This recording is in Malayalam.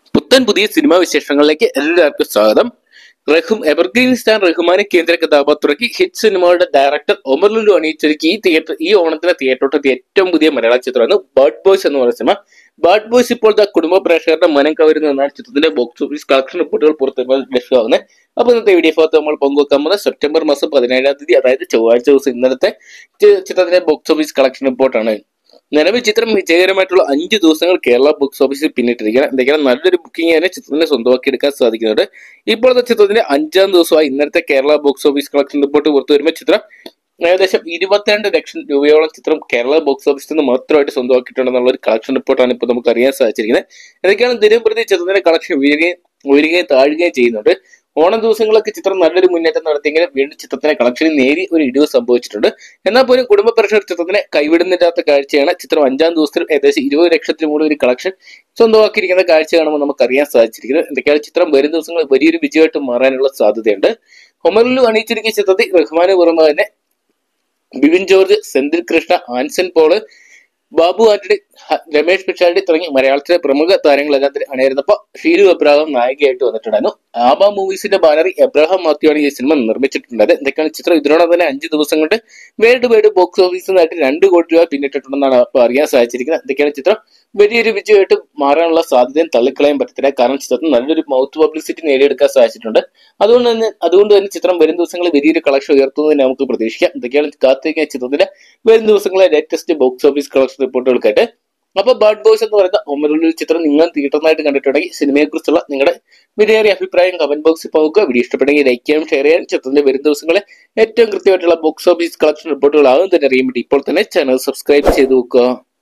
പുത്തൻ പുതിയ സിനിമാ വിശേഷങ്ങളിലേക്ക് എല്ലാവർക്കും സ്വാഗതം റഹും എവർഗ്രീൻ സ്റ്റാർ റഹ്മാനെ കേന്ദ്ര കഥാപാത്രമാക്കി ഹിറ്റ് സിനിമകളുടെ ഡയറക്ടർ ഒമർ ലുലു അണിയിച്ചൊരുക്കി ഈ തിയേറ്റർ ഈ ഓണത്തിന് തിയേറ്ററോട്ടെത്തിയ ഏറ്റവും പുതിയ മലയാള ചിത്രമാണ് ബേർഡ് ബോയ്സ് എന്ന് പറയുന്ന സിനിമ ബേർഡ് ബോയ്സ് ഇപ്പോൾ ദാ കുടുംബ പ്രേക്ഷകരുടെ മനം കവരുന്നതാണ് ചിത്രത്തിന്റെ ബോക്സ് ഓഫീസ് കളക്ഷൻ റിപ്പോർട്ടുകൾ പുറത്തുവരുമ്പോൾ ലഭ്യമാകുന്നത് അപ്പൊ ഇന്നത്തെ വീഡിയോ ഭാഗത്ത് നമ്മൾ പങ്കുവെക്കാൻ പോകുന്നത് സെപ്റ്റംബർ മാസം പതിനേഴാം തീയതി അതായത് ചൊവ്വാഴ്ച ദിവസം ഇന്നലത്തെ ചി- ചിത്രത്തിന്റെ ബോക്സ് ഓഫീസ് കളക്ഷൻ റിപ്പോർട്ടാണ് നിലവിൽ ചിത്രം വിജയകരമായിട്ടുള്ള അഞ്ച് ദിവസങ്ങൾ കേരള ബോക്സ് ഓഫീസിൽ പിന്നിട്ടിരിക്കുകയാണ് എന്തെങ്കിലും നല്ലൊരു ബുക്കിംഗ് തന്നെ ചിത്രത്തിന് സ്വന്തമാക്കി എടുക്കാൻ സാധിക്കുന്നുണ്ട് ഇപ്പോഴത്തെ ചിത്രത്തിന്റെ അഞ്ചാം ദിവസമായി ഇന്നലത്തെ Kerala box office collection report പുറത്തു വരുമ്പോൾ ചിത്രം ഏകദേശം ഇരുപത്തിരണ്ട് ലക്ഷം രൂപയോളം ചിത്രം കേരള ബോക്സ് ഓഫീസിൽ നിന്ന് മാത്രമായിട്ട് സ്വന്തമാക്കിയിട്ടുണ്ടെന്നുള്ള ഒരു കളക്ഷൻ റിപ്പോർട്ടാണ് ഇപ്പോൾ നമുക്ക് അറിയാൻ സാധിച്ചിരിക്കുന്നത് ഇതൊക്കെയാണ് ദിനം പ്രതി ചിത്രത്തിന്റെ കളക്ഷൻ ഉയരുകയും ഉയരുകയും താഴുകയും ചെയ്യുന്നുണ്ട് ഓണം ദിവസങ്ങളൊക്കെ ചിത്രം നല്ലൊരു മുന്നേറ്റം നടത്തിയെങ്കിലും വീണ്ടും ചിത്രത്തിന്റെ കളക്ഷനിൽ നേരി ഒരു ഇടിവ് സംഭവിച്ചിട്ടുണ്ട് എന്നാൽ പോലും കുടുംബ പ്രേക്ഷകർ ചിത്രത്തിനെ കൈവിടുന്നില്ലാത്ത കാഴ്ചയാണ് ചിത്രം അഞ്ചാം ദിവസത്തിൽ ഏകദേശം ഇരുപത് ലക്ഷത്തിന് മുകളിൽ ഒരു കളക്ഷൻ സ്വന്തമാക്കിയിരിക്കുന്ന കാഴ്ച കാണുമ്പോൾ നമുക്ക് അറിയാൻ സാധിച്ചിരിക്കുന്നത് എന്തൊക്കെയാണ് ചിത്രം വരും ദിവസങ്ങളിൽ വലിയൊരു വിജയമായിട്ട് മാറാനുള്ള സാധ്യതയുണ്ട് ഹൊമറിലു അണിയിച്ചിരിക്കുന്ന ചിത്രത്തിൽ റഹ്മാന് പുറമെ തന്നെ ബിപിൻ ജോർജ് സെന്തിൽ കൃഷ്ണ ആൻസൺ പോള് ബാബു ആന്റണി ഹ- രമേഷ് പിഷാരടി തുടങ്ങി മലയാളത്തിലെ പ്രമുഖ താരങ്ങളെല്ലാം തന്നെ അണിയിരുന്നപ്പോൾ ഷീരു എബ്രാഹാം നായികയായിട്ട് വന്നിട്ടുണ്ടായിരുന്നു ആബ മൂവീസിന്റെ ബാനറിൽ എബ്രാഹാം മാത്യുവാണ് ഈ സിനിമ നിർമ്മിച്ചിട്ടുള്ളത് എന്തൊക്കെയാണ് ചിത്രം ഇതിനോടൊപ്പം തന്നെ അഞ്ച് ദിവസം കൊണ്ട് വേൾഡ് വൈഡ് ബോക്സ് ഓഫീസിൽ നിന്നായിട്ട് രണ്ട് കോടി രൂപ പിന്നിട്ടിട്ടുണ്ടെന്നാണ് ഇപ്പോൾ അറിയാൻ സാധിച്ചിരിക്കുന്നത് എന്തൊക്കെയാണ് ചിത്രം വലിയൊരു വിജയമായിട്ട് മാറാനുള്ള സാധ്യതയും തള്ളിക്കളയാൻ പറ്റത്തില്ല കാരണം ചിത്രത്തിന് നല്ലൊരു മൗത്ത് പബ്ലിസിറ്റി നേടിയെടുക്കാൻ സാധിച്ചിട്ടുണ്ട് അതുകൊണ്ട് തന്നെ അതുകൊണ്ട് തന്നെ ചിത്രം വരും ദിവസങ്ങളിൽ വലിയൊരു കളക്ഷൻ ഉയർത്തുന്നതിന് നമുക്ക് പ്രതീക്ഷിക്കാം എന്തൊക്കെയാണ് കാത്തിരിക്കുന്ന ചിത്രത്തിന്റെ വരും ദിവസങ്ങളിലെ ലേറ്റസ്റ്റ് ബോക്സ് ഓഫീസ് കളക്ഷൻ റിപ്പോർട്ടുകൾക്കായിട്ട് അപ്പൊ ബേർഡ് ബോയ്സ് എന്ന് പറയുന്ന ഒമരുള്ള ചിത്രം നിങ്ങൾ തിയേറ്ററിനായിട്ട് കണ്ടിട്ടുണ്ടെങ്കിൽ സിനിമയെ കുറിച്ചുള്ള നിങ്ങളുടെ വിലയേറിയ അഭിപ്രായം കമന്റ് ബോക്സിൽ പോകുക വീഡിയോ ഇഷ്ടപ്പെട്ടെങ്കിൽ ലൈക്ക് ചെയ്യാനും ഷെയർ ചെയ്യാനും ചിത്രത്തിന്റെ വരും ദിവസങ്ങളിൽ ഏറ്റവും കൃത്യമായിട്ടുള്ള ബോക്സ് ഓഫീസ് കളക്ഷൻ റിപ്പോർട്ടുകൾ ആകും തന്നെ അറിയാൻ വേണ്ടി ഇപ്പോൾ തന്നെ ചാനൽ സബ്സ്ക്രൈബ് ചെയ്ത് വെക്കുക